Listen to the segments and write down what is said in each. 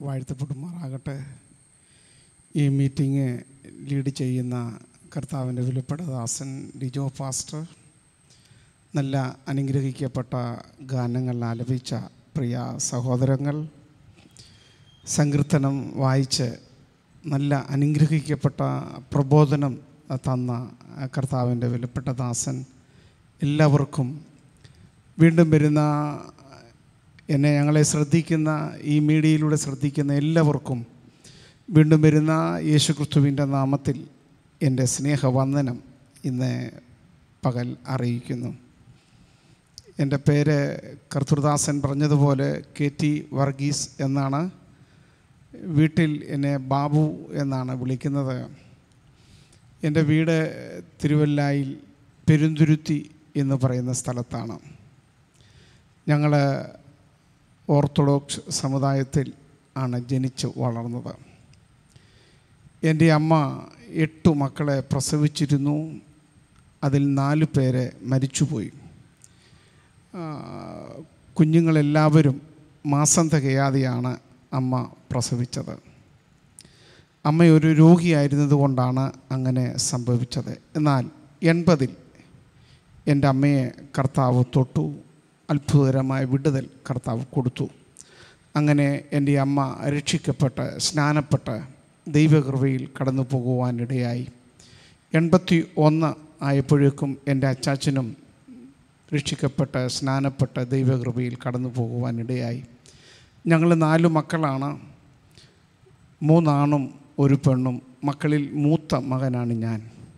വാഴ്ത്തപ്പെടുമാറാകട്ടെ ഈ meeting lead ചെയ്യുന്ന കർത്താവിൻ്റെ വിലപ്പെട്ട ദാസൻ ഡിജോ പാസ്റ്റർ നല്ല അനുഗ്രഹിക്കപ്പെട്ട ഗാനങ്ങൾ ആലപിച്ച പ്രിയ സഹോദരങ്ങൾ സങ്കീർത്തനം വായിച്ച് നല്ല അനുഗ്രഹിക്കപ്പെട്ട പ്രബോധനം തന്ന കർത്താവിൻ്റെ വിലപ്പെട്ട ദാസൻ എല്ലാവർക്കും വീണ്ടും വരുന്ന എന്നെ ഞങ്ങളെ ശ്രദ്ധിക്കുന്ന ഈ മീഡിയയിലൂടെ ശ്രദ്ധിക്കുന്ന എല്ലാവർക്കും വീണ്ടും വരുന്ന യേശു ക്രിസ്തുവിൻ്റെ നാമത്തിൽ എൻ്റെ സ്നേഹവന്ദനം ഇന്ന് പകൽ അറിയിക്കുന്നു എൻ്റെ പേര് കർത്തൃദാസൻ പറഞ്ഞതുപോലെ കെ ടി വർഗീസ് എന്നാണ് വീട്ടിൽ എന്നെ ബാബു എന്നാണ് വിളിക്കുന്നത് എൻ്റെ വീട് തിരുവല്ലായിൽ പെരുന്തുരുത്തി എന്ന് പറയുന്ന സ്ഥലത്താണ് ഞങ്ങൾ ഓർത്തഡോക്സ് സമുദായത്തിൽ ആണ് ജനിച്ച് വളർന്നത് എൻ്റെ അമ്മ എട്ട് മക്കളെ പ്രസവിച്ചിരുന്നു അതിൽ നാല് പേരെ മരിച്ചുപോയി ആ, കുഞ്ഞുങ്ങളെല്ലാവരും മാസം തികയാതെയാണ് അമ്മ പ്രസവിച്ചത് അമ്മ ഒരു രോഗിയായിരുന്നത് കൊണ്ടാണ് അങ്ങനെ സംഭവിച്ചത് എന്നാൽ എൺപതിൽ എൻ്റെ അമ്മയെ കർത്താവ് തൊട്ടു അത്ഭുതകരമായ വിടുതൽ കർത്താവ് കൊടുത്തു അങ്ങനെ എൻ്റെ അമ്മ രക്ഷിക്കപ്പെട്ട് സ്നാനപ്പെട്ട് ദൈവകൃപയിൽ കടന്നു പോകുവാനിടയായി എൺപത്തി ഒന്ന് ആയപ്പോഴേക്കും എൻ്റെ അച്ചാച്ചനും രക്ഷിക്കപ്പെട്ട് സ്നാനപ്പെട്ട് ദൈവകൃപയിൽ കടന്നു പോകുവാനിടയായി ഞങ്ങൾ നാല് മക്കളാണ് മൂന്നാണും ഒരു പെണ്ണും മക്കളിൽ മൂത്ത മകനാണ് ഞാൻ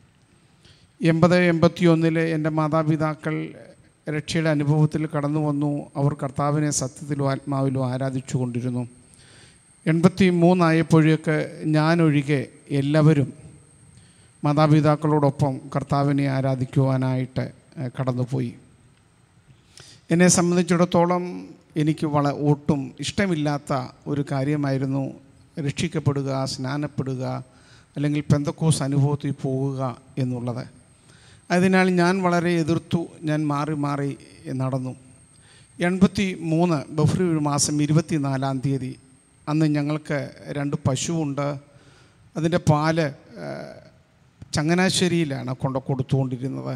എൺപത് എൺപത്തി ഒന്നിലെ എൻ്റെ മാതാപിതാക്കൾ രക്ഷയുടെ അനുഭവത്തിൽ കടന്നു വന്നു അവർ കർത്താവിനെ സത്യത്തിലും ആത്മാവിലും ആരാധിച്ചു കൊണ്ടിരുന്നു എൺപത്തി മൂന്നായപ്പോഴേക്ക് ഞാനൊഴികെ എല്ലാവരും മാതാപിതാക്കളോടൊപ്പം കർത്താവിനെ ആരാധിക്കുവാനായിട്ട് ഏഹ്, കടന്നുപോയി എന്നെ സംബന്ധിച്ചിടത്തോളം എനിക്ക് വള ഒട്ടും ഇഷ്ടമില്ലാത്ത ഒരു കാര്യമായിരുന്നു രക്ഷിക്കപ്പെടുക സ്നാനപ്പെടുക അല്ലെങ്കിൽ പെന്തക്കോസ് അനുഭവത്തിൽ പോകുക എന്നുള്ളത് അതിനാൽ ഞാൻ വളരെ എതിർത്തു ഞാൻ മാറി മാറി നടന്നു എൺപത്തി മൂന്ന് ബഫ്രി മാസം ഇരുപത്തി നാലാം തീയതി അന്ന് ഞങ്ങൾക്ക് രണ്ട് പശുവുണ്ട് അതിൻ്റെ പാല് ഏഹ്, ചങ്ങനാശ്ശേരിയിലാണ് കൊണ്ട് കൊടുത്തുകൊണ്ടിരുന്നത്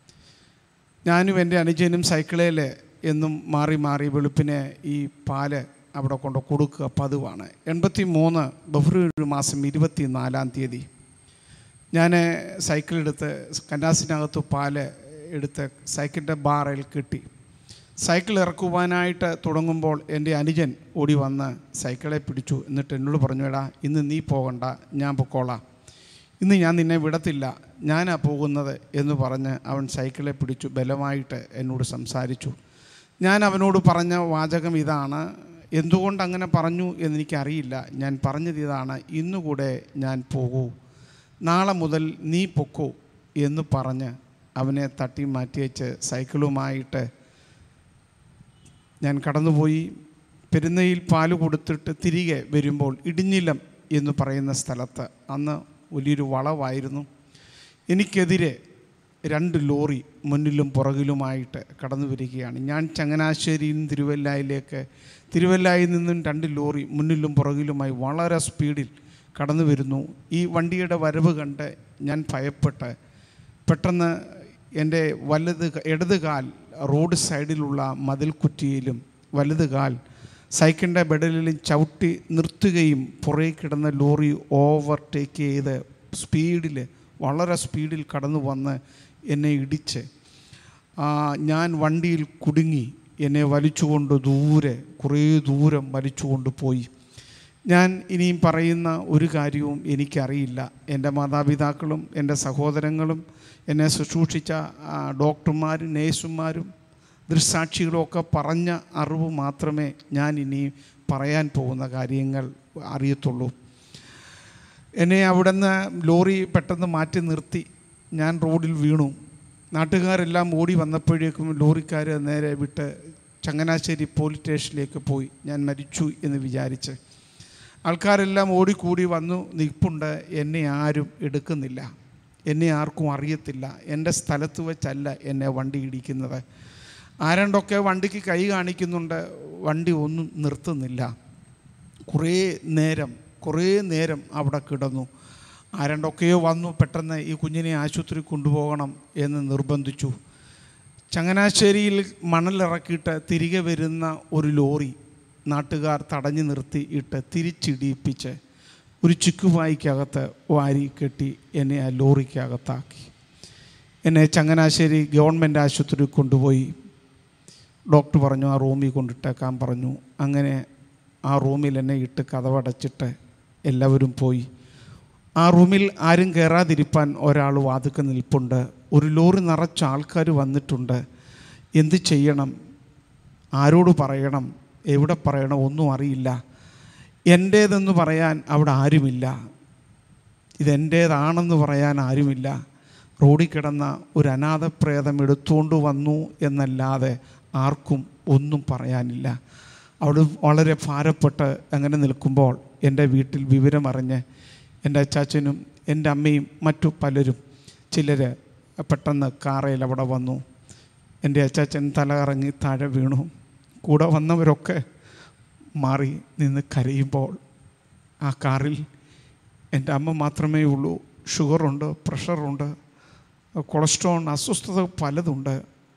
ഞാനും എൻ്റെ അനുജനും സൈക്കിളിൽ എന്നും മാറി മാറി വെളുപ്പിന് ഈ പാല് അവിടെ കൊണ്ട് കൊടുക്കുക പതിവാണ് എൺപത്തി മൂന്ന് ബഫ്രി മാസം ഇരുപത്തി നാലാം തീയതി ഞാൻ സൈക്കിളെടുത്ത് കന്നാസിനകത്ത് പാല് എടുത്ത് സൈക്കിളിൻ്റെ ബാറിൽ കിട്ടി സൈക്കിൾ ഇറക്കുവാനായിട്ട് തുടങ്ങുമ്പോൾ എൻ്റെ അനുജൻ ഓടി വന്ന് സൈക്കിളെ പിടിച്ചു എന്നിട്ട് എന്നോട് പറഞ്ഞു എടാ ഇന്ന് നീ പോകണ്ട ഞാൻ പൊക്കോളാം ഇന്ന് ഞാൻ നിന്നെ വിടത്തില്ല ഞാനാ പോകുന്നത് എന്ന് പറഞ്ഞ് അവൻ സൈക്കിളെ പിടിച്ചു ബലമായിട്ട് എന്നോട് സംസാരിച്ചു ഞാൻ അവനോട് പറഞ്ഞ വാചകം ഇതാണ് എന്തുകൊണ്ട് അങ്ങനെ പറഞ്ഞു എന്നെനിക്കറിയില്ല ഞാൻ പറഞ്ഞത് ഇതാണ് ഇന്നുകൂടെ ഞാൻ പോകൂ നാളെ മുതൽ നീ പൊക്കോ എന്ന് പറഞ്ഞ് അവനെ തട്ടി മാറ്റിവെച്ച് സൈക്കിളുമായിട്ട് ഞാൻ കടന്നുപോയി പെരുന്നയിൽ പാല് കൊടുത്തിട്ട് തിരികെ വരുമ്പോൾ ഇടിഞ്ഞിലം എന്ന് പറയുന്ന സ്ഥലത്ത് അന്ന് വലിയൊരു വളവായിരുന്നു എനിക്കെതിരെ രണ്ട് ലോറി മുന്നിലും പുറകിലുമായിട്ട് കടന്നു വരികയാണ് ഞാൻ ചങ്ങനാശ്ശേരിയിൽ നിന്ന് തിരുവല്ലായിലേക്ക് തിരുവല്ലായിൽ നിന്നും രണ്ട് ലോറി മുന്നിലും പുറകിലുമായി വളരെ സ്പീഡിൽ കടന്നു വരുന്നു ഈ വണ്ടിയുടെ വരവ് കണ്ട് ഞാൻ ഭയപ്പെട്ട് പെട്ടെന്ന് എൻ്റെ വലത് ക- ഇടത് കാൽ റോഡ് സൈഡിലുള്ള മതിൽക്കുറ്റിയിലും വലത് കാൽ സൈക്കിളിൻ്റെ ബെഡലിലും ചവിട്ടി നിർത്തുകയും പുറകെ കിടന്ന ലോറി ഓവർടേക്ക് ചെയ്ത് സ്പീഡിൽ വളരെ സ്പീഡിൽ കടന്നു വന്ന് എന്നെ ഇടിച്ച് ആ, ഞാൻ വണ്ടിയിൽ കുടുങ്ങി എന്നെ വലിച്ചുകൊണ്ട് ദൂരെ കുറേ ദൂരം വലിച്ചുകൊണ്ട് പോയി ഞാൻ ഇനിയും പറയുന്ന ഒരു കാര്യവും എനിക്കറിയില്ല എൻ്റെ മാതാപിതാക്കളും എൻ്റെ സഹോദരങ്ങളും എന്നെ ശുശ്രൂഷിച്ച ആ, ഡോക്ടർമാരും നേഴ്സുമാരും ദൃസാക്ഷികളും ഒക്കെ പറഞ്ഞ അറിവ് മാത്രമേ ഞാൻ ഇനി പറയാൻ പോകുന്ന കാര്യങ്ങൾ അറിയത്തുള്ളൂ എന്നെ അവിടുന്ന് ലോറി പെട്ടെന്ന് മാറ്റി നിർത്തി ഞാൻ റോഡിൽ വീണു നാട്ടുകാരെല്ലാം ഓടി വന്നപ്പോഴേക്കും ലോറിക്കാർ നേരെ വിട്ട് ചങ്ങനാശ്ശേരി പോലീസ് സ്റ്റേഷനിലേക്ക് പോയി ഞാൻ മരിച്ചു എന്ന് വിചാരിച്ച് ആൾക്കാരെല്ലാം ഓടിക്കൂടി വന്നു നിൽപ്പുണ്ട് എന്നെ ആരും എടുക്കുന്നില്ല എന്നെ ആർക്കും അറിയത്തില്ല എൻ്റെ സ്ഥലത്ത് വെച്ചല്ല എന്നെ വണ്ടി ഇടിക്കുന്നത് ആരണ്ടൊക്കെ വണ്ടിക്ക് കൈ കാണിക്കുന്നുണ്ട് വണ്ടി ഒന്നും നിർത്തുന്നില്ല കുറേ നേരം കുറേ നേരം അവിടെ കിടന്നു ആരണ്ടൊക്കെയോ വന്നു പെട്ടെന്ന് ഈ കുഞ്ഞിനെ ആശുപത്രി കൊണ്ടുപോകണം എന്ന് നിർബന്ധിച്ചു ചങ്ങനാശ്ശേരിയിൽ മണലിറക്കിയിട്ട് തിരികെ വരുന്ന ഒരു ലോറി നാട്ടുകാർ തടഞ്ഞു നിർത്തി ഇട്ട് തിരിച്ചിടിയിപ്പിച്ച് ഒരു ചുക്കുവായിക്കകത്ത് വാരി കെട്ടി എന്നെ ആ ലോറിക്കകത്താക്കി എന്നെ ചങ്ങനാശ്ശേരി ഗവൺമെൻറ് ആശുപത്രി കൊണ്ടുപോയി ഡോക്ടർ പറഞ്ഞു ആ റൂമിൽ കൊണ്ടിട്ടേക്കാൻ പറഞ്ഞു അങ്ങനെ ആ റൂമിൽ എന്നെ ഇട്ട് കഥവടച്ചിട്ട് എല്ലാവരും പോയി ആ റൂമിൽ ആരും കയറാതിരിപ്പാൻ ഒരാൾ വാതുക്കെ നിൽപ്പുണ്ട് ഒരു ലോറി നിറച്ച ആൾക്കാർ വന്നിട്ടുണ്ട് എന്ത് ചെയ്യണം ആരോട് പറയണം എവിടെ പറയണം ഒന്നും അറിയില്ല എൻ്റേതെന്ന് പറയാൻ അവിടെ ആരുമില്ല ഇതെൻ്റേതാണെന്ന് പറയാൻ ആരുമില്ല റോഡിൽ കിടന്ന ഒരു അനാഥപ്രേതം എടുത്തുകൊണ്ട് വന്നു എന്നല്ലാതെ ആർക്കും ഒന്നും പറയാനില്ല അവിടെ വളരെ ഭാരപ്പെട്ട് അങ്ങനെ നിൽക്കുമ്പോൾ എൻ്റെ വീട്ടിൽ വിവരമറിഞ്ഞ് എൻ്റെ അച്ചാച്ചനും എൻ്റെ അമ്മയും മറ്റു പലരും ചിലർ പെട്ടെന്ന് കാറയിൽ അവിടെ വന്നു എൻ്റെ അച്ചാച്ചൻ തല കറങ്ങി താഴെ വീണു കൂടെ വന്നവരൊക്കെ മാറി നിന്ന് കരയുമ്പോൾ ആ കാറിൽ എൻ്റെ അമ്മ മാത്രമേ ഉള്ളൂ ഷുഗറുണ്ട് പ്രഷറുണ്ട് കൊളസ്ട്രോൾ അസ്വസ്ഥത പലതുണ്ട്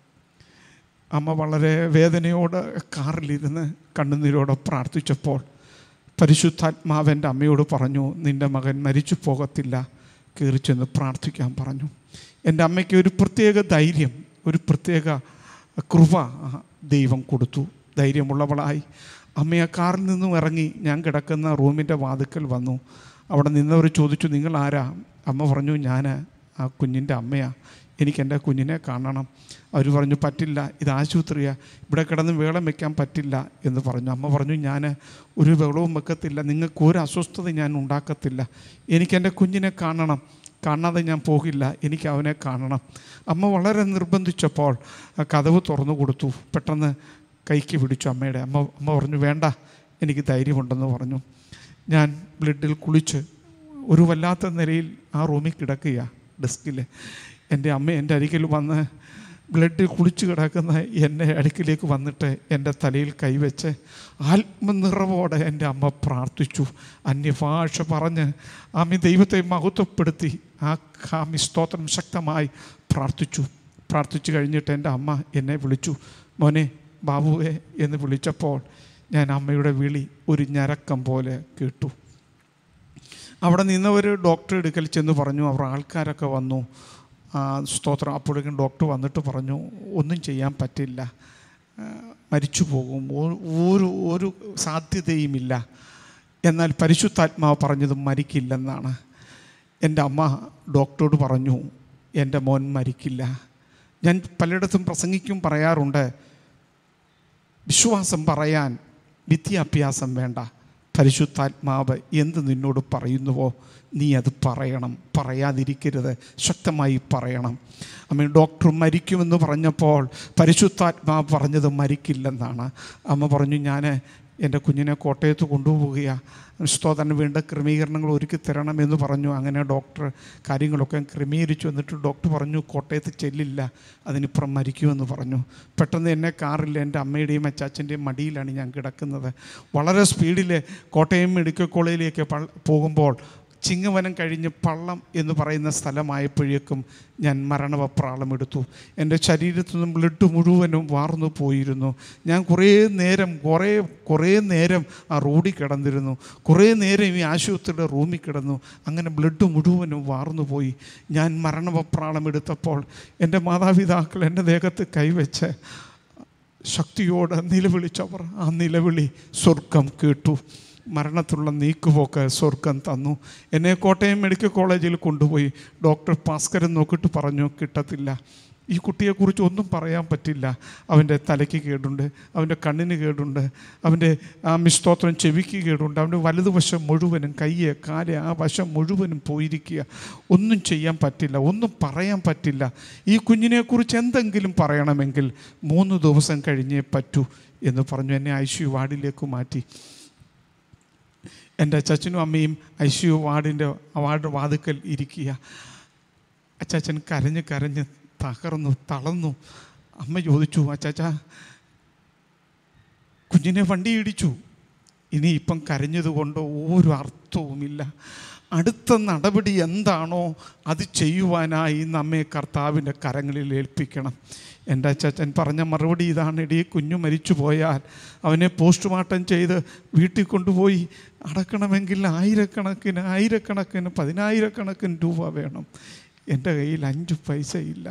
അമ്മ വളരെ വേദനയോടെ കാറിലിരുന്ന് കണ്ണുനീരോടെ പ്രാർത്ഥിച്ചപ്പോൾ പരിശുദ്ധാത്മാവൻ്റെ അമ്മയോട് പറഞ്ഞു നിൻ്റെ മകൻ മരിച്ചു പോകത്തില്ല കയറി ചെന്ന് പ്രാർത്ഥിക്കാൻ പറഞ്ഞു എൻ്റെ അമ്മയ്ക്ക് ഒരു പ്രത്യേക ധൈര്യം ഒരു പ്രത്യേക കൃപ ദൈവം കൊടുത്തു ധൈര്യമുള്ളവളായി അമ്മ ആ കാറിൽ നിന്നും ഇറങ്ങി ഞാൻ കിടക്കുന്ന റൂമിൻ്റെ വാതുക്കൽ വന്നു അവിടെ നിന്നവർ ചോദിച്ചു നിങ്ങൾ ആരാ അമ്മ പറഞ്ഞു ഞാൻ ആ കുഞ്ഞിൻ്റെ അമ്മയാണ് എനിക്ക് എൻ്റെ കുഞ്ഞിനെ കാണണം അവർ പറഞ്ഞു പറ്റില്ല ഇത് ആശുപത്രിയാണ് ഇവിടെ കിടന്ന് വേളം വെക്കാൻ പറ്റില്ല എന്ന് പറഞ്ഞു അമ്മ പറഞ്ഞു ഞാൻ ഒരു വെള്ളവും വെക്കത്തില്ല നിങ്ങൾക്ക് ഒരു അസ്വസ്ഥത ഞാൻ ഉണ്ടാക്കത്തില്ല എനിക്ക് എൻ്റെ കുഞ്ഞിനെ കാണണം കാണാതെ ഞാൻ പോകില്ല എനിക്ക് അവനെ കാണണം അമ്മ വളരെ നിർബന്ധിച്ചപ്പോൾ ആ കതവ് തുറന്നു കൊടുത്തു പെട്ടെന്ന് കൈക്ക് പിടിച്ചു അമ്മയുടെ അമ്മ അമ്മ പറഞ്ഞു വേണ്ട എനിക്ക് ധൈര്യമുണ്ടെന്ന് പറഞ്ഞു ഞാൻ ബ്ലഡിൽ കുളിച്ച് ഒരു വല്ലാത്ത നിലയിൽ ആ റൂമിൽ കിടക്കുക ഡെസ്കിൽ എൻ്റെ അമ്മ എൻ്റെ അരികിൽ വന്ന് ബ്ലഡ് കുളിച്ച് കിടക്കുന്ന എൻ്റെ അടുക്കിലേക്ക് വന്നിട്ട് എൻ്റെ തലയിൽ കൈവച്ച് ആത്മനിറവോടെ എൻ്റെ അമ്മ പ്രാർത്ഥിച്ചു അന്യഭാഷ പറഞ്ഞ് ആമി ദൈവത്തെ മഹത്വപ്പെടുത്തി ആ കാമി സ്തോത്രം ശക്തമായി പ്രാർത്ഥിച്ചു പ്രാർത്ഥിച്ചു കഴിഞ്ഞിട്ട് എൻ്റെ അമ്മ എന്നെ വിളിച്ചു മോനെ ബാബുവേ എന്ന് വിളിച്ചപ്പോൾ ഞാൻ അമ്മയുടെ വിളി ഒരു ഞരക്കം പോലെ കേട്ടു അവിടെ നിന്നവർ ഡോക്ടറെ എടുക്കൽ ചെന്ന് പറഞ്ഞു അവർ ആൾക്കാരൊക്കെ വന്നു ആ, സ്തോത്രം അപ്പോഴേക്കും ഡോക്ടർ വന്നിട്ട് പറഞ്ഞു ഒന്നും ചെയ്യാൻ പറ്റില്ല ആ, മരിച്ചു പോകും ഒ- ഒരു ഒരു സാധ്യതയുമില്ല എന്നാൽ പരിശുദ്ധാത്മാവ് പറഞ്ഞത് മരിക്കില്ലെന്നാണ് എൻ്റെ അമ്മ ഡോക്ടറോട് പറഞ്ഞു എൻ്റെ മോൻ മരിക്കില്ല ഞാൻ പലയിടത്തും പ്രസംഗിക്കും പറയാറുണ്ട് വിശ്വാസം പറയാൻ വിദ്യാഭ്യാസം വേണ്ട പരിശുദ്ധാത്മാവ് എന്ത് നിന്നോട് പറയുന്നുവോ നീ അത് പറയണം പറയാതിരിക്കരുത് ശക്തമായി പറയണം അമ്മ ഡോക്ടർ മരിക്കുമെന്ന് പറഞ്ഞപ്പോൾ പരിശുദ്ധാത്മാവ് പറഞ്ഞത് മരിക്കില്ലെന്നാണ് അമ്മ പറഞ്ഞു ഞാൻ എൻ്റെ കുഞ്ഞിനെ കോട്ടയത്ത് കൊണ്ടുപോവുകയാണ് സ്തോത്രന് വേണ്ട ക്രമീകരണങ്ങൾ ഒരുക്കി തരണം എന്ന് പറഞ്ഞു അങ്ങനെ ഡോക്ടർ കാര്യങ്ങളൊക്കെ ക്രമീകരിച്ചു എന്നിട്ട് ഡോക്ടർ പറഞ്ഞു കോട്ടയത്ത് ചെല്ലില്ല അതിനിപ്പുറം മരിക്കുമെന്ന് പറഞ്ഞു പെട്ടെന്ന് എന്നെ കാറിൽ എൻ്റെ അമ്മയുടെയും അച്ചാച്ചൻ്റെയും മടിയിലാണ് ഞാൻ കിടക്കുന്നത് വളരെ സ്പീഡിൽ കോട്ടയം മെഡിക്കൽ കോളേജിലേക്ക് പൾ- പോകുമ്പോൾ ചിങ്ങവനം കഴിഞ്ഞ് പള്ളം എന്ന് പറയുന്ന സ്ഥലമായപ്പോഴേക്കും ഞാൻ മരണവപ്രാളം എടുത്തു എൻ്റെ ശരീരത്തു നിന്നും ബ്ലഡ് മുഴുവനും വാർന്നു പോയിരുന്നു ഞാൻ കുറേ നേരം കുറേ കുറേ നേരം ആ റോഡിൽ കിടന്നിരുന്നു കുറേ നേരം ഈ ആശുപത്രിയുടെ റൂമിൽ കിടന്നു അങ്ങനെ ബ്ലഡ് മുഴുവനും വാർന്നു പോയി ഞാൻ മരണവപ്രാളം എടുത്തപ്പോൾ എൻ്റെ മാതാപിതാക്കൾ എൻ്റെ ദേഹത്ത് കൈവച്ച് ശക്തിയോടെ നിലവിളിച്ചവർ ആ നിലവിളി സ്വർഗം കേട്ടു മരണത്തിലുള്ള നീക്കുപോക്ക് സ്വർഗം തന്നു എന്നെ കോട്ടയം മെഡിക്കൽ കോളേജിൽ കൊണ്ടുപോയി ഡോക്ടർ ഭാസ്കരൻ നോക്കിയിട്ട് പറഞ്ഞു കിട്ടത്തില്ല ഈ കുട്ടിയെക്കുറിച്ച് ഒന്നും പറയാൻ പറ്റില്ല അവൻ്റെ തലയ്ക്ക് കേടുണ്ട് അവൻ്റെ കണ്ണിന് കേടുണ്ട് അവൻ്റെ ആ മിസ്തോത്രം ചെവിക്ക് കേടുണ്ട് അവൻ്റെ വലതുവശം മുഴുവനും കയ്യ് കാല് ആ വശം മുഴുവനും പോയിരിക്കുക ഒന്നും ചെയ്യാൻ പറ്റില്ല ഒന്നും പറയാൻ പറ്റില്ല ഈ കുഞ്ഞിനെക്കുറിച്ച് എന്തെങ്കിലും പറയണമെങ്കിൽ മൂന്ന് ദിവസം കഴിഞ്ഞേ പറ്റൂ എന്ന് പറഞ്ഞു എന്നെ ഐ സി വാർഡിലേക്ക് മാറ്റി എൻ്റെ അച്ചാച്ചനും അമ്മയും ഐ സി യു വാർഡിൻ്റെ വാർഡ് വാതുക്കൽ ഇരിക്കുക അച്ചാച്ചൻ കരഞ്ഞ് കരഞ്ഞ് തകർന്നു തളർന്നു അമ്മ ചോദിച്ചു അച്ചാച്ച കുഞ്ഞിനെ വണ്ടി ഇടിച്ചു ഇനിയിപ്പം കരഞ്ഞതുകൊണ്ട് ഒരു അർത്ഥവുമില്ല അടുത്ത നടപടി എന്താണോ അത് ചെയ്യുവാനായി നമ്മെ കർത്താവിൻ്റെ കരങ്ങളിൽ ഏൽപ്പിക്കണം എൻ്റെ അച്ചാച്ചൻ പറഞ്ഞ മറുപടി ഇതാണ് ഇടീ കുഞ്ഞു മരിച്ചു പോയാൽ അവനെ പോസ്റ്റ്മോർട്ടം ചെയ്ത് വീട്ടിൽ കൊണ്ടുപോയി അടക്കണമെങ്കിൽ ആയിരക്കണക്കിന് ആയിരക്കണക്കിന് പതിനായിരക്കണക്കിന് രൂപ വേണം എൻ്റെ കയ്യിൽ അഞ്ച് പൈസ ഇല്ല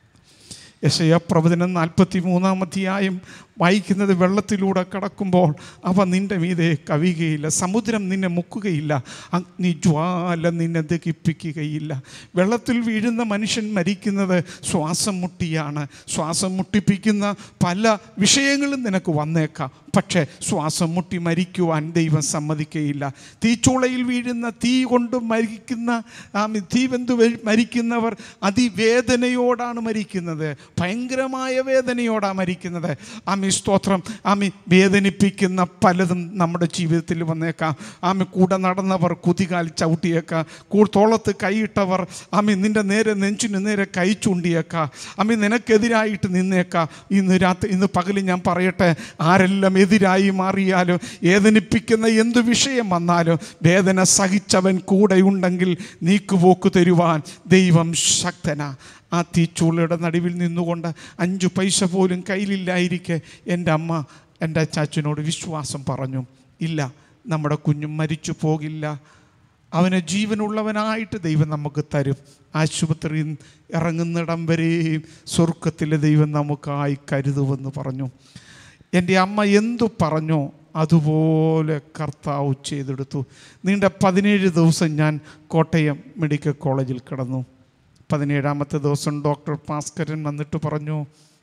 യശയ പ്രവചനം നാൽപ്പത്തി മൂന്നാം അധ്യായം വായിക്കുന്നത് വെള്ളത്തിലൂടെ കടക്കുമ്പോൾ അവ നിൻ്റെ മീതെ കവിയുകയില്ല സമുദ്രം നിന്നെ മുക്കുകയില്ല അഗ്നി ജ്വാല നിന്നെ ദഹിപ്പിക്കുകയില്ല വെള്ളത്തിൽ വീഴുന്ന മനുഷ്യൻ മരിക്കുന്നത് ശ്വാസം മുട്ടിയാണ് ശ്വാസം മുട്ടിപ്പിക്കുന്ന പല വിഷയങ്ങളും നിനക്ക് വന്നേക്കാം പക്ഷേ ശ്വാസം മുട്ടി മരിക്കുവാൻ ദൈവം സമ്മതിക്കുകയില്ല തീച്ചൂളയിൽ വീഴുന്ന തീ കൊണ്ട് മരിക്കുന്ന ആ തീ വെന്തു മരിക്കുന്നവർ അതിവേദനയോടാണ് മരിക്കുന്നത് ഭയങ്കരമായ വേദനയോടാണ് മരിക്കുന്നത് ആമി സ്തോത്രം ആമി വേദനിപ്പിക്കുന്ന പലതും നമ്മുടെ ജീവിതത്തിൽ വന്നേക്കാം ആമി കൂടെ നടന്നവർ കുതികാൽ ചവിട്ടിയേക്കാം കൂ തോളത്ത് കൈയിട്ടവർ ആമി നിൻ്റെ നേരെ നെഞ്ചിന് നേരെ കൈ ചൂണ്ടിയേക്കാം ആമി നിനക്കെതിരായിട്ട് നിന്നേക്കാം ഇന്ന് രാത്രി ഇന്ന് പകൽ ഞാൻ പറയട്ടെ ആരെല്ലാം എതിരായി മാറിയാലും വേദനിപ്പിക്കുന്ന എന്ത് വിഷയം വന്നാലും വേദന സഹിച്ചവൻ കൂടെയുണ്ടെങ്കിൽ നീക്കുപോക്ക് തരുവാൻ ദൈവം ശക്തനാ ആ തീച്ചൂളയുടെ നടുവിൽ നിന്നുകൊണ്ട് അഞ്ചു പൈസ പോലും കയ്യിലില്ലായിരിക്കെ എൻ്റെ അമ്മ എൻ്റെ അച്ചാച്ചനോട് വിശ്വാസം പറഞ്ഞു ഇല്ല നമ്മുടെ കുഞ്ഞും മരിച്ചു പോകില്ല അവനെ ജീവനുള്ളവനായിട്ട് ദൈവം നമുക്ക് തരും ആശുപത്രിയിൽ ഇറങ്ങുന്നിടം വരെയും സ്വർഗത്തിലെ ദൈവം നമുക്കായി കരുതുമെന്ന് പറഞ്ഞു എൻ്റെ അമ്മ എന്തു പറഞ്ഞോ അതുപോലെ കർത്താവ് ചെയ്തെടുത്തു നീണ്ട പതിനേഴ് ദിവസം ഞാൻ കോട്ടയം മെഡിക്കൽ കോളേജിൽ കിടന്നു പതിനേഴാമത്തെ ദിവസം ഡോക്ടർ ഭാസ്കരൻ വന്നിട്ട് പറഞ്ഞു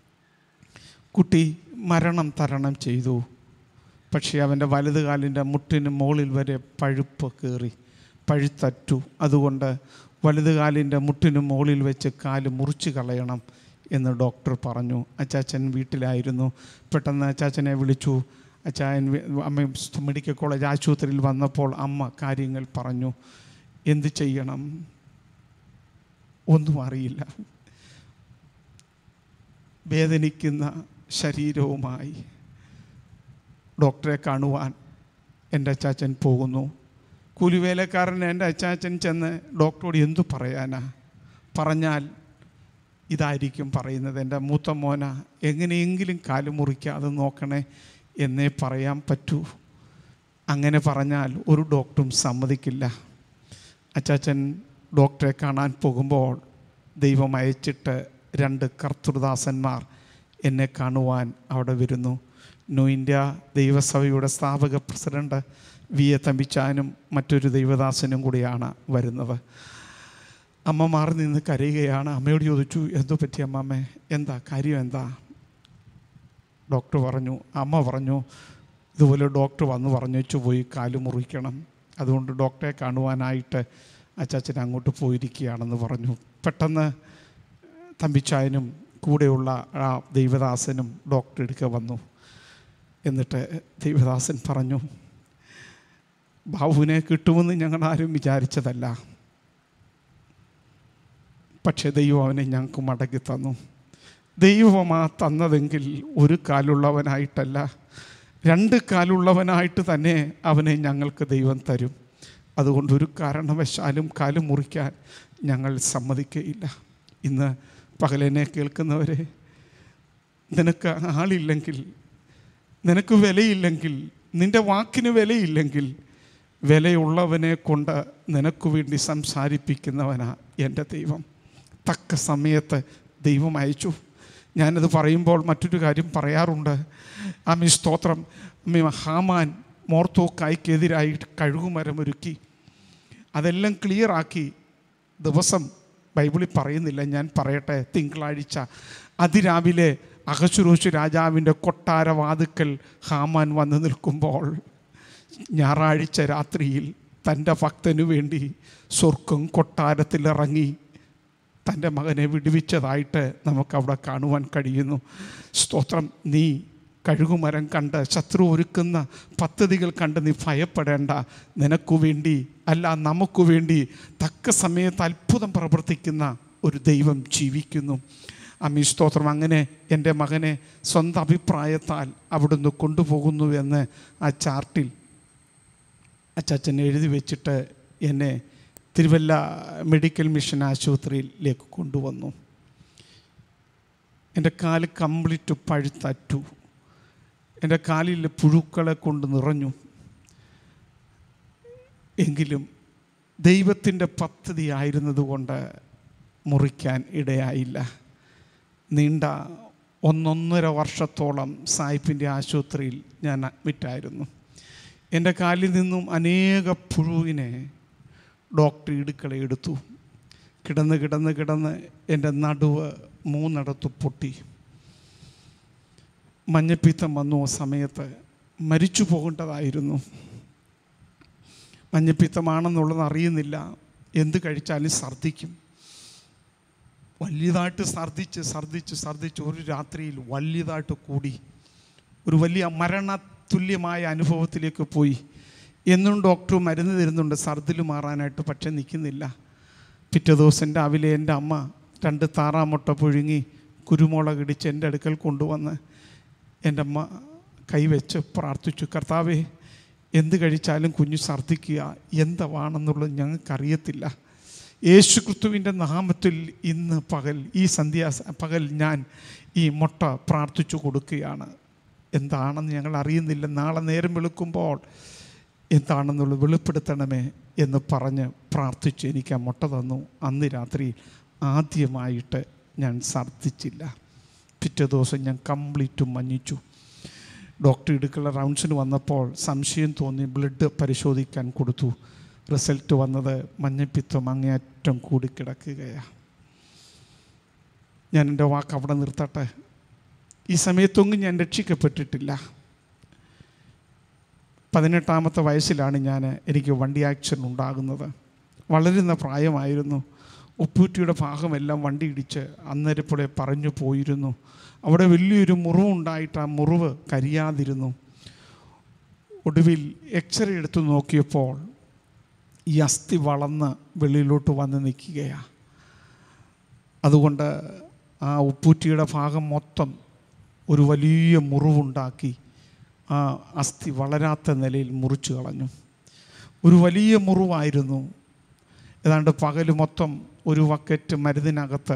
കുട്ടി മരണം തരണം ചെയ്തു പക്ഷേ അവൻ്റെ വലത് കാലിൻ്റെ മുട്ടിന് മുകളിൽ വരെ പഴുപ്പ് കയറി പഴുത്തറ്റു അതുകൊണ്ട് വലത് കാലിൻ്റെ മുട്ടിന് മുകളിൽ വെച്ച് കാല് മുറിച്ച് കളയണം എന്ന് ഡോക്ടർ പറഞ്ഞു അച്ചാച്ചൻ വീട്ടിലായിരുന്നു പെട്ടെന്ന് അച്ചാച്ചനെ വിളിച്ചു അച്ചായൻ വി- അമ്മ മെഡിക്കൽ കോളേജ് ആശുപത്രിയിൽ വന്നപ്പോൾ അമ്മ കാര്യങ്ങൾ പറഞ്ഞു എന്ത് ചെയ്യണം ഒന്നും അറിയില്ല വേദനിക്കുന്ന ശരീരവുമായി ഡോക്ടറെ കാണുവാൻ എൻ്റെ അച്ചാച്ചൻ പോകുന്നു കൂലിവേലക്കാരൻ എൻ്റെ അച്ചാച്ചൻ ചെന്ന് ഡോക്ടറോട് എന്തു പറയാനാ പറഞ്ഞാൽ ഇതായിരിക്കും പറയുന്നത് എൻ്റെ മൂത്ത മോന എങ്ങനെയെങ്കിലും കാല് മുറിക്കാതെ നോക്കണേ എന്നേ പറയാൻ പറ്റൂ അങ്ങനെ പറഞ്ഞാൽ ഒരു ഡോക്ടറും സമ്മതിക്കില്ല അച്ചാച്ചൻ ഡോക്ടറെ കാണാൻ പോകുമ്പോൾ ദൈവം അയച്ചിട്ട് രണ്ട് കർത്തൃദാസന്മാർ എന്നെ കാണുവാൻ അവിടെ വരുന്നു ന്യൂ ഇന്ത്യ ദൈവസഭയുടെ സ്ഥാപക പ്രസിഡന്റ് വി എ തമ്പിച്ചാനും മറ്റൊരു ദൈവദാസനും കൂടിയാണ് വരുന്നത് അമ്മ മാറി നിന്ന് കരയുകയാണ് അമ്മയോട് ചോദിച്ചു എന്തോ പറ്റി അമ്മമ്മേ എന്താ കാര്യം എന്താ ഡോക്ടർ പറഞ്ഞു അമ്മ പറഞ്ഞു ഇതുപോലെ ഡോക്ടർ വന്ന് പറഞ്ഞു വെച്ചു പോയി കാല് മുറിക്കണം അതുകൊണ്ട് ഡോക്ടറെ കാണുവാനായിട്ട് അച്ചാച്ചൻ അങ്ങോട്ട് പോയിരിക്കുകയാണെന്ന് പറഞ്ഞു പെട്ടെന്ന് തമ്പിച്ചായനും കൂടെയുള്ള ആ ദൈവദാസനും ഡോക്ടർ എടുക്ക വന്നു എന്നിട്ട് ദൈവദാസൻ പറഞ്ഞു ബാബുവിനെ കിട്ടുമെന്ന് ഞങ്ങൾ ആരും വിചാരിച്ചതല്ല പക്ഷേ ദൈവം അവനെ ഞങ്ങൾക്ക് മടക്കി തന്നു ദൈവമാ തന്നതെങ്കിൽ ഒരു കാലുള്ളവനായിട്ടല്ല രണ്ട് കാലുള്ളവനായിട്ട് തന്നെ അവനെ ഞങ്ങൾക്ക് ദൈവം തരും അതുകൊണ്ട് ഒരു കാരണവശാലും കാല് മുറിക്കാൻ ഞങ്ങൾ സമ്മതിക്കുകയില്ല ഇന്ന് പകലെന്നെ കേൾക്കുന്നവരെ നിനക്ക് ആളില്ലെങ്കിൽ നിനക്ക് വിലയില്ലെങ്കിൽ നിൻ്റെ വാക്കിന് വിലയില്ലെങ്കിൽ വിലയുള്ളവനെ കൊണ്ട് നിനക്ക് വേണ്ടി സംസാരിപ്പിക്കുന്നവനാ എൻ്റെ ദൈവം തക്ക സമയത്ത് ദൈവം അയച്ചു ഞാനത് പറയുമ്പോൾ മറ്റൊരു കാര്യം പറയാറുണ്ട് ആമി സ്തോത്രം ആമി ഹാമാൻ മോർത്തോക്കായ്ക്കെതിരായി കഴുകുമരം ഒരുക്കി അതെല്ലാം ക്ലിയറാക്കി ദിവസം ബൈബിളിൽ പറയുന്നില്ല ഞാൻ പറയട്ടെ തിങ്കളാഴ്ച അതിരാവിലെ അഹസുരോശ് രാജാവിൻ്റെ കൊട്ടാരവാതുക്കൽ ഹാമാൻ വന്ന് നിൽക്കുമ്പോൾ ഞായറാഴ്ച രാത്രിയിൽ തൻ്റെ ഭക്തനു വേണ്ടി സ്വർഗം കൊട്ടാരത്തിലിറങ്ങി തൻ്റെ മകനെ വിടുവിച്ചതായിട്ട് നമുക്കവിടെ കാണുവാൻ കഴിയുന്നു സ്തോത്രം നീ കഴുകുമരം കണ്ട് ശത്രു ഒരുക്കുന്ന പദ്ധതികൾ കണ്ട് നീ ഭയപ്പെടേണ്ട നിനക്കു വേണ്ടി അല്ല നമുക്ക് വേണ്ടി തക്ക സമയത്ത് അത്ഭുതം പ്രവർത്തിക്കുന്ന ഒരു ദൈവം ജീവിക്കുന്നു അമ്മി സ്തോത്രം അങ്ങനെ എൻ്റെ മകനെ സ്വന്തം അഭിപ്രായത്താൽ അവിടുന്ന് കൊണ്ടുപോകുന്നു എന്ന് ആ ചാർട്ടിൽ അച്ചാച്ചൻ എഴുതി വെച്ചിട്ട് എന്നെ തിരുവല്ല മെഡിക്കൽ മിഷൻ ആശുപത്രിയിലേക്ക് കൊണ്ടുവന്നു എൻ്റെ കാല് കംപ്ലീറ്റ് പഴുത്തറ്റു എൻ്റെ കാലിൽ പുഴുക്കളെ കൊണ്ട് നിറഞ്ഞു എങ്കിലും ദൈവത്തിൻ്റെ പദ്ധതി ആയിരുന്നതുകൊണ്ട് മുറിക്കാൻ ഇടയായില്ല നീണ്ട ഒന്നൊന്നര വർഷത്തോളം സായിപ്പിൻ്റെ ആശുപത്രിയിൽ ഞാൻ അഡ്മിറ്റായിരുന്നു എൻ്റെ കാലിൽ നിന്നും അനേക പുഴുവിനെ ഡോക്ടർ ഇടുക്കളെ എടുത്തു കിടന്ന് കിടന്ന് കിടന്ന് എൻ്റെ നടുവ് മൂന്നിടത്ത് പൊട്ടി മഞ്ഞപ്പിത്തം വന്നു ആ സമയത്ത് മരിച്ചു പോകേണ്ടതായിരുന്നു മഞ്ഞപ്പിത്തമാണെന്നുള്ളത് അറിയുന്നില്ല എന്ത് കഴിച്ചാലും ഛർദ്ദിക്കും വലിയതായിട്ട് ഛർദ്ദിച്ച് ഛർദ്ദിച്ച് ഛർദ്ദിച്ച് ഒരു രാത്രിയിൽ വലിയതായിട്ട് കൂടി ഒരു വലിയ മരണതുല്യമായ അനുഭവത്തിലേക്ക് പോയി എന്നും ഡോക്ടർ മരുന്ന് തരുന്നുണ്ട് ഛർദിൽ മാറാനായിട്ട് പക്ഷെ നിൽക്കുന്നില്ല പിറ്റേ ദിവസം രാവിലെ എൻ്റെ അമ്മ രണ്ട് താറാമുട്ട പുഴുങ്ങി കുരുമുളക് ഇടിച്ച് എൻ്റെ അടുക്കൽ കൊണ്ടുവന്ന് എൻ്റെ അമ്മ കൈവച്ച് പ്രാർത്ഥിച്ചു കർത്താവേ എന്ത് കഴിച്ചാലും കുഞ്ഞു ഛർദ്ദിക്കുക എന്താണെന്നുള്ളത് ഞങ്ങൾക്കറിയത്തില്ല യേശു ക്രിസ്തുവിൻ്റെ നാമത്തിൽ ഇന്ന് പകൽ ഈ സന്ധ്യാ പകൽ ഞാൻ ഈ മുട്ട പ്രാർത്ഥിച്ചു കൊടുക്കുകയാണ് എന്താണെന്ന് ഞങ്ങൾ അറിയുന്നില്ല നാളെ നേരം വെളുക്കുമ്പോൾ എന്താണെന്നുള്ളത് വെളിപ്പെടുത്തണമേ എന്ന് പറഞ്ഞ് പ്രാർത്ഥിച്ച് എനിക്ക് ആ മുട്ട തന്നു അന്ന് രാത്രി ആദ്യമായിട്ട് ഞാൻ ഛർദ്ദിച്ചില്ല പിറ്റേ ദിവസം ഞാൻ കംപ്ലീറ്റ് മഞ്ഞിച്ചു ഡോക്ടർ ഇടുക്കുള്ള റൗണ്ട്സിന് വന്നപ്പോൾ സംശയം തോന്നി ബ്ലഡ് പരിശോധിക്കാൻ കൊടുത്തു റിസൾട്ട് വന്നത് മഞ്ഞപ്പിത്തം അങ്ങേയറ്റം കൂടിക്കിടക്കുകയാണ് ഞാൻ എൻ്റെ വാക്ക് അവിടെ നിർത്തട്ടെ ഈ സമയത്തൊന്നും ഞാൻ രക്ഷിക്കപ്പെട്ടിട്ടില്ല പതിനെട്ടാമത്തെ വയസ്സിലാണ് ഞാൻ എനിക്ക് വണ്ടി ആക്സിഡൻ്റ് ഉണ്ടാകുന്നത് വളരുന്ന പ്രായമായിരുന്നു ഉപ്പൂറ്റിയുടെ ഭാഗമെല്ലാം വണ്ടി ഇടിച്ച് അന്നേരപ്പോഴെ പറഞ്ഞു പോയിരുന്നു അവിടെ വലിയൊരു മുറിവുണ്ടായിട്ട് ആ മുറിവ് കരിയാതിരുന്നു ഒടുവിൽ എക്സ്റേ എടുത്ത് നോക്കിയപ്പോൾ ഈ അസ്ഥി വളർന്ന് വെളിയിലോട്ട് വന്ന് നിൽക്കുകയാണ് അതുകൊണ്ട് ആ ഉപ്പൂറ്റിയുടെ ഭാഗം മൊത്തം ഒരു വലിയ മുറിവുണ്ടാക്കി ആ അസ്ഥി വളരാത്ത നിലയിൽ മുറിച്ചു കളഞ്ഞു ഒരു വലിയ മുറിവായിരുന്നു ഏതാണ്ട് പകൽ മൊത്തം ഒരു വക്കറ്റ് മരുന്നിനകത്ത്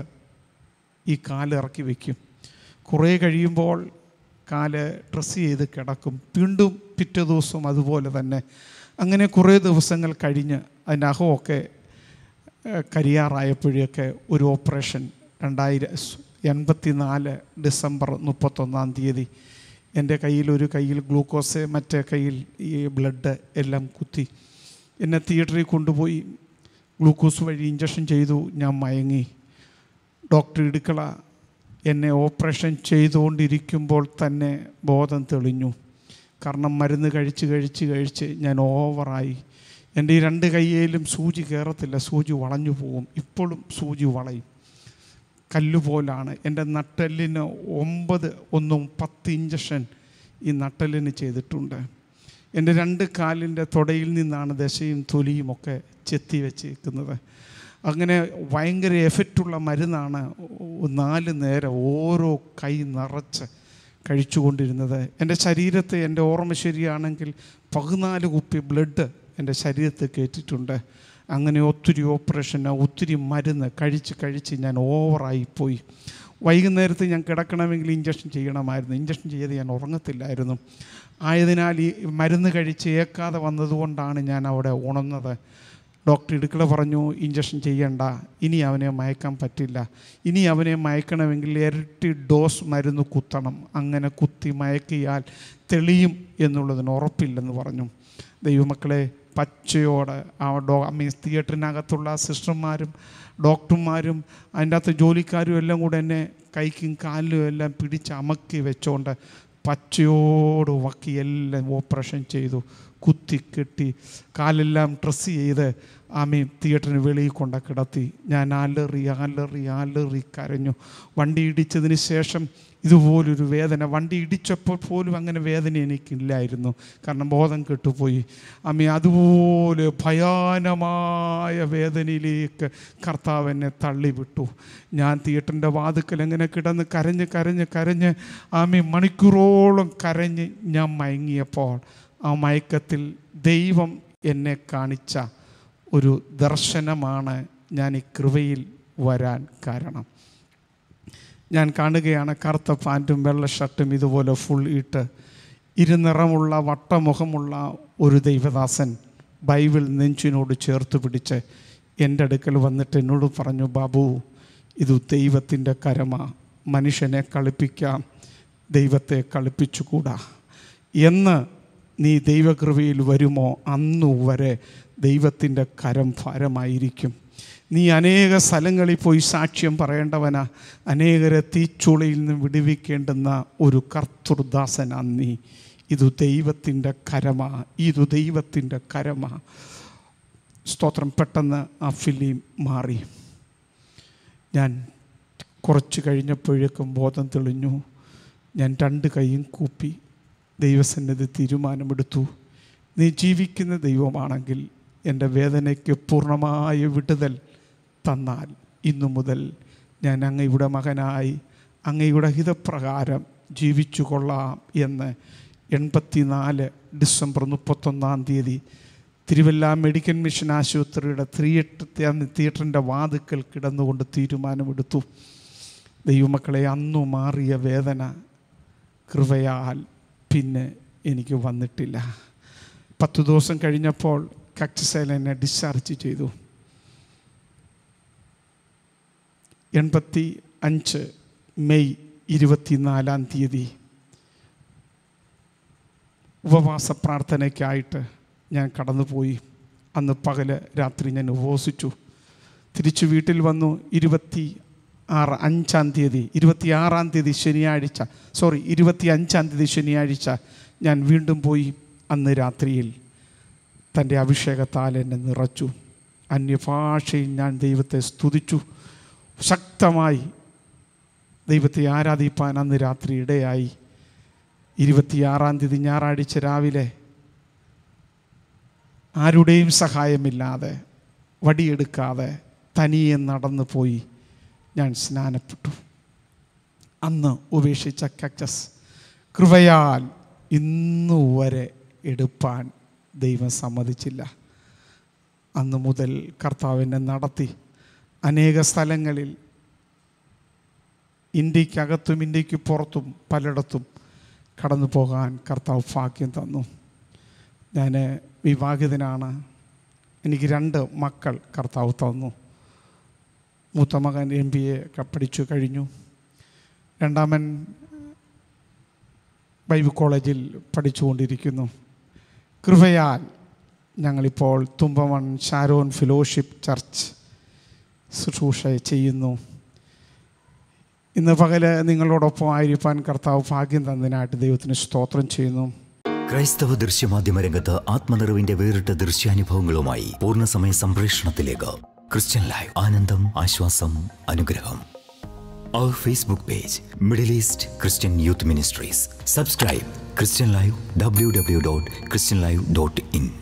ഈ കാല് ഇറക്കി വയ്ക്കും കുറേ കഴിയുമ്പോൾ കാല് ഡ്രസ്സ് ചെയ്ത് കിടക്കും വീണ്ടും പിറ്റേ ദിവസം അതുപോലെ തന്നെ അങ്ങനെ കുറേ ദിവസങ്ങൾ കഴിഞ്ഞ് അതിൻ്റെ അഹമൊക്കെ ഏഹ്, കരിയാറായപ്പോഴൊക്കെ ഒരു ഓപ്പറേഷൻ രണ്ടായിരം എൺപത്തി നാല് ഡിസംബർ മുപ്പത്തൊന്നാം തീയതി എൻ്റെ കയ്യിൽ ഒരു കയ്യിൽ ഗ്ലൂക്കോസ് മറ്റേ കയ്യിൽ ഈ ബ്ലഡ് എല്ലാം കുത്തി എന്നെ തിയേറ്ററിൽ കൊണ്ടുപോയി ഗ്ലൂക്കോസ് വഴി ഇഞ്ചക്ഷൻ ചെയ്തു ഞാൻ മയങ്ങി ഡോക്ടർ ഇടുക്കള എന്നെ ഓപ്പറേഷൻ ചെയ്തുകൊണ്ടിരിക്കുമ്പോൾ തന്നെ ബോധം തെളിഞ്ഞു കാരണം മരുന്ന് കഴിച്ച് കഴിച്ച് കഴിച്ച് ഞാൻ ഓവറായി എൻ്റെ ഈ രണ്ട് കയ്യിലും സൂചി കയറത്തില്ല സൂചി വളഞ്ഞു പോകും ഇപ്പോഴും സൂചി വളയും കല്ലുപോലാണ് എൻ്റെ നട്ടെല്ലിന് ഒമ്പത് ഒന്നും പത്ത് ഇഞ്ചക്ഷൻ ഈ നട്ടെല്ലിന് ചെയ്തിട്ടുണ്ട് എൻ്റെ രണ്ട് കാലിൻ്റെ തുടയിൽ നിന്നാണ് ദശയും തൊലിയും ഒക്കെ ചെത്തി വെച്ചേക്കുന്നത് അങ്ങനെ ഭയങ്കര എഫക്റ്റുള്ള മരുന്നാണ് നാല് നേരം ഓരോ കൈ നിറച്ച് കഴിച്ചുകൊണ്ടിരുന്നത് എൻ്റെ ശരീരത്തെ എൻ്റെ ഓർമ്മ ശരിയാണെങ്കിൽ പതിനാല് കുപ്പി ബ്ലഡ് എൻ്റെ ശരീരത്തിൽ കയറ്റിയിട്ടുണ്ട് അങ്ങനെ ഒത്തിരി ഓപ്പറേഷൻ ഒത്തിരി മരുന്ന് കഴിച്ച് കഴിച്ച് ഞാൻ ഓവറായിപ്പോയി വൈകുന്നേരത്ത് ഞാൻ കിടക്കണമെങ്കിൽ ഇഞ്ചക്ഷൻ ചെയ്യണമായിരുന്നു ഇഞ്ചക്ഷൻ ചെയ്ത് ഞാൻ ഉറങ്ങത്തില്ലായിരുന്നു ആയതിനാൽ ഈ മരുന്ന് കഴിച്ച് ഏക്കാതെ വന്നതുകൊണ്ടാണ് ഞാൻ അവിടെ ഉണർന്നത് ഡോക്ടർ ഇടുക്കള പറഞ്ഞു ഇഞ്ചക്ഷൻ ചെയ്യണ്ട ഇനി അവനെ മയക്കാൻ പറ്റില്ല ഇനി അവനെ മയക്കണമെങ്കിൽ ഇരട്ടി ഡോസ് മരുന്ന് കുത്തണം അങ്ങനെ കുത്തി മയക്കിയാൽ തെളിയും എന്നുള്ളതിന് ഉറപ്പില്ലെന്ന് പറഞ്ഞു ദൈവമക്കളെ പച്ചയോട് ആ ഡോ മീൻസ് തിയേറ്ററിനകത്തുള്ള സിസ്റ്റർമാരും ഡോക്ടർമാരും അതിൻ്റെ അകത്ത് ജോലിക്കാരും എല്ലാം കൂടെ എന്നെ കൈക്കും കാലിലും എല്ലാം പിടിച്ച് അമക്കി വെച്ചോണ്ട് പച്ചയോട് വക്കി എല്ലാം ഓപ്പറേഷൻ ചെയ്തു കുത്തി കെട്ടി കാലെല്ലാം ഡ്രസ്സ് ചെയ്ത് ആമി തിയേറ്ററിന് വെളിയിൽ കൊണ്ട കിടത്തി ഞാൻ അലറി അലറി അലറി കരഞ്ഞു വണ്ടി ഇടിച്ചതിന് ശേഷം ഇതുപോലൊരു വേദന വണ്ടി ഇടിച്ചപ്പോൾ പോലും അങ്ങനെ വേദന എനിക്കില്ലായിരുന്നു കാരണം ബോധം കെട്ടുപോയി അമ്മി അതുപോലെ ഭയാനമായ വേദനയിലേക്ക് കർത്താവ് എന്നെ തള്ളിവിട്ടു ഞാൻ തിയേറ്ററിൻ്റെ വാതുക്കൽ എങ്ങനെ കിടന്ന് കരഞ്ഞ് കരഞ്ഞ് കരഞ്ഞ് ആമി മണിക്കൂറോളം കരഞ്ഞ് ഞാൻ മയങ്ങിയപ്പോൾ ആ മയക്കത്തിൽ ദൈവം എന്നെ കാണിച്ച ഒരു ദർശനമാണ് ഞാൻ ഈ കൃപയിൽ വരാൻ കാരണം ഞാൻ കാണുകയാണ് കറുത്ത പാൻറ്റും വെള്ള ഷർട്ടും ഇതുപോലെ ഫുൾ ഇട്ട് ഇരുനിറമുള്ള വട്ടമുഖമുള്ള ഒരു ദൈവദാസൻ ബൈബിൾ നെഞ്ചിനോട് ചേർത്ത് പിടിച്ച് എൻ്റെ അടുക്കൽ വന്നിട്ട് എന്നോട് പറഞ്ഞു ബാബു ഇത് ദൈവത്തിൻ്റെ കരമ മനുഷ്യനെ കളിപ്പിക്കാം ദൈവത്തെ കളിപ്പിച്ചുകൂടാ എന്ന് നീ ദൈവകൃപയിൽ വരുമോ അന്നു വരെ ദൈവത്തിൻ്റെ കരം ഭാരമായിരിക്കും നീ അനേക സ്ഥലങ്ങളിൽ പോയി സാക്ഷ്യം പറയേണ്ടവനാ അനേകരെ തീച്ചുളയിൽ നിന്ന് വിടുവിക്കേണ്ടുന്ന ഒരു കർത്തൃദാസനാ നീ ഇത് ദൈവത്തിൻ്റെ കരമാ ഇത് ദൈവത്തിൻ്റെ കരമാ സ്തോത്രം പെട്ടെന്ന് ആ ഫിലിം മാറി ഞാൻ കുറച്ച് കഴിഞ്ഞപ്പോഴേക്കും ബോധം തെളിഞ്ഞു ഞാൻ രണ്ട് കൈയും കൂപ്പി ദൈവസന്നിധി തീരുമാനമെടുത്തു നീ ജീവിക്കുന്ന ദൈവമാണെങ്കിൽ എൻ്റെ വേദനയ്ക്ക് പൂർണ്ണമായ വിടുതൽ തന്നാൽ ഇന്നു മുതൽ ഞാൻ അങ്ങയുടെ മകനായി അങ്ങയുടെ ഹിതപ്രകാരം ജീവിച്ചു കൊള്ളാം എന്ന് എൺപത്തിനാല് ഡിസംബർ മുപ്പത്തൊന്നാം തീയതി തിരുവല്ല മെഡിക്കൽ മിഷൻ ആശുപത്രിയുടെ തിയേറ്റർ തിയേറ്ററിൻ്റെ വാതുക്കൽ കിടന്നുകൊണ്ട് തീരുമാനമെടുത്തു ദൈവമക്കളെ അന്നു മാറിയ വേദന കൃപയാൽ പിന്നെ എനിക്ക് വന്നിട്ടില്ല പത്ത് ദിവസം കഴിഞ്ഞപ്പോൾ കക്സേൽ എന്നെ ഡിസ്ചാർജ് ചെയ്തു എൺപത്തി അഞ്ച് മെയ് ഇരുപത്തിനാലാം തീയതി ഉപവാസ പ്രാർത്ഥനയ്ക്കായിട്ട് ഞാൻ കടന്നുപോയി അന്ന് പകല് രാത്രി ഞാൻ ഉപവസിച്ചു തിരിച്ചു വീട്ടിൽ വന്നു ഇരുപത്തി ആറ് അഞ്ചാം തീയതി ഇരുപത്തി ആറാം തീയതി ശനിയാഴ്ച സോറി ഇരുപത്തി അഞ്ചാം തീയതി ശനിയാഴ്ച ഞാൻ വീണ്ടും പോയി അന്ന് രാത്രിയിൽ തൻ്റെ അഭിഷേകത്താൽ എന്നെ നിറച്ചു അന്യഭാഷയിൽ ഞാൻ ദൈവത്തെ സ്തുതിച്ചു ശക്തമായി ദൈവത്തെ ആരാധിപ്പാൻ അന്ന് രാത്രി ഇടയായി ഇരുപത്തിയാറാം തീയതി ഞായറാഴ്ച രാവിലെ ആരുടെയും സഹായമില്ലാതെ വടിയെടുക്കാതെ തനിയെ നടന്നു പോയി ഞാൻ സ്നാനപ്പെട്ടു അന്ന് ഉപേക്ഷിച്ച കക്ചസ് കൃപയാൽ ഇന്നു വരെ എടുപ്പാൻ ദൈവം സമ്മതിച്ചില്ല അന്ന് മുതൽ കർത്താവിനെ നടത്തി അനേക സ്ഥലങ്ങളിൽ ഇന്ത്യക്കകത്തും ഇന്ത്യക്ക് പുറത്തും പലയിടത്തും കടന്നു പോകാൻ കർത്താവ് ഭാഗ്യം തന്നു ഞാൻ വിവാഹിതനാണ് എനിക്ക് രണ്ട് മക്കൾ കർത്താവ് തന്നു മൂത്ത മകൻ എം ബി എ ഒക്കെ പഠിച്ചു കഴിഞ്ഞു രണ്ടാമൻ ബൈബിൾ കോളേജിൽ പഠിച്ചുകൊണ്ടിരിക്കുന്നു കൃപയാൽ ഞങ്ങളിപ്പോൾ തുമ്പമൺ ഷാരോൺ ഫിലോഷിപ്പ് ചർച്ച് ശുശ്രൂഷ ചെയ്യുന്നു ഇന്ന് പകല് നിങ്ങളോടൊപ്പം ആയിരിക്കാൻ കർത്താവ് ഭാഗ്യം തന്നതിനായിട്ട് ദൈവത്തിന് സ്തോത്രം ചെയ്യുന്നു ക്രൈസ്തവ ദൃശ്യമാധ്യമ രംഗത്ത് ആത്മനിറവിന്റെ വേറിട്ട ദൃശ്യാനുഭവങ്ങളുമായി പൂർണ്ണസമയ സംപ്രേഷണത്തിലേക്ക് ക്രിസ്ത്യൻ ലൈവ് ആനന്ദം ആശ്വാസം അനുഗ്രഹം അവർ Facebook page Middle East Christian Youth Ministries subscribe Christian live W W dot Christian live dot in